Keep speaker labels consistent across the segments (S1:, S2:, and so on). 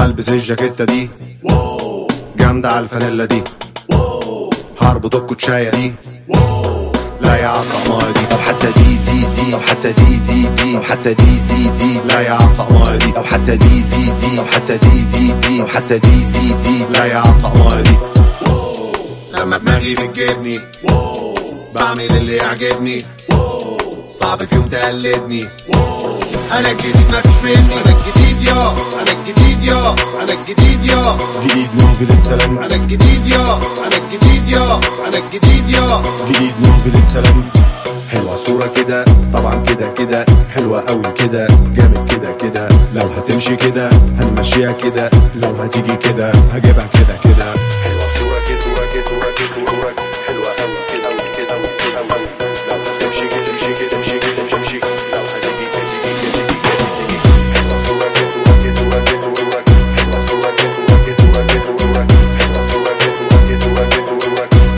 S1: هلبس الجاكيتة دي جامدة على الفانيلا دي هربط الكوتشاية دي لا يا طقماية دي او حتى دي دي دي او حتى دي دي دي او حتى دي دي دي لا يا طقماية دي او حتى دي دي دي او حتى دي دي دي او حتى دي دي دي لا يا طقماية دي لما دماغي بتجيبني بعمل اللي يعجبني صعب في يوم تقلدني انا الجديد مفيش مني انا الجديد يا انا الجديد يا انا الجديد يا
S2: جديد نوفي للسلام
S1: انا الجديد يا انا الجديد يا انا الجديد يا
S2: جديد نوفي للسلام
S1: حلوة الصورة كده طبعا كده كده حلوة قوي كده جامد كده كده لو هتمشي كده هنمشيها كده لو هتيجي كده هجيبها كده كده حلوة الصورة كده كده كده كده حلوة قوي كده كده كده لو هتمشي كده تمشي كده تمشي كده تمشي تمشي لو هتيجي كده تيجي كده تيجي كده تيجي حلوة الصورة كده كده كده حلوة الصورة كده كده كده حلوة الصورة كده كده كده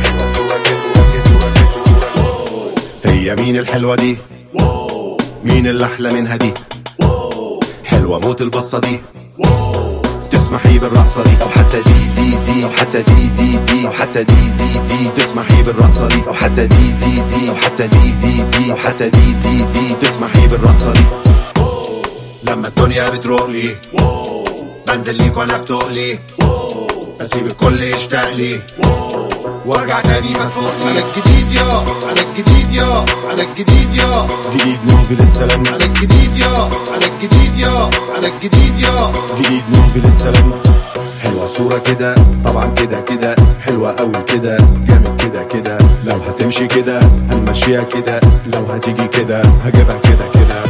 S1: هي مين الحلوة دي مين اللي أحلى منها دي حلوة موت البصة دي تسمحي بالرقصة دي أو حتى دي دي دي أو حتى دي دي دي أو حتى دي دي دي تسمحي بالرقصة دي أو حتى دي دي دي أو حتى دي دي دي أو حتى دي دي دي تسمحي بالرقصة دي لما الدنيا بتروق لي بنزل ليك وأنا بتقلي أسيب الكل يشتاق لي وارجع تاني مدفوق لي أنا الجديد يا أنا الجديد يا أنا الجديد يا
S2: جديد نوفي للسلام
S1: أنا الجديد يا أنا الجديد يا أنا الجديد يا
S2: جديد نوفي للسلام
S1: حلوة صورة كده طبعا كده كده حلوة قوي كده جامد كده كده لو هتمشي كده هنمشيها كده لو هتيجي كده هجيبها كده كده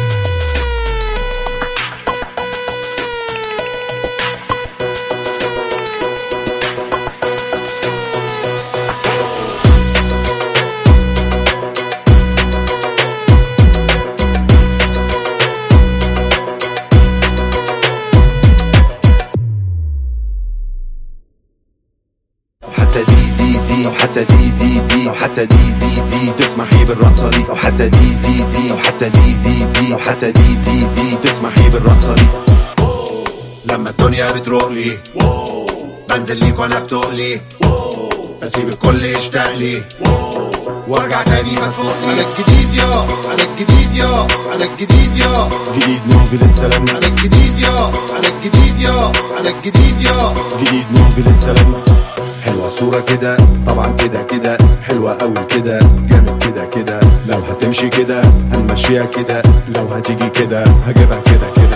S1: حتى دي دي دي او حتى دي دي دي او حتى دي دي دي تسمحي بالرقصة دي او حتى دي دي دي او حتى دي دي دي او حتى دي دي دي تسمحي بالرقصة دي لما الدنيا بتروق لي بنزل ليك وانا بتقلي اسيب الكل يشتاق لي وارجع تاني مدفوق لي انا الجديد يا انا الجديد يا انا الجديد يا
S2: جديد نوفي للسلام
S1: انا الجديد يا انا الجديد يا انا الجديد يا
S2: جديد نوفي للسلام
S1: حلوة صورة كده طبعا كده كده حلوة قوي كده جامد كده كده لو هتمشي كده هنمشيها كده لو هتيجي كده هجيبها كده كده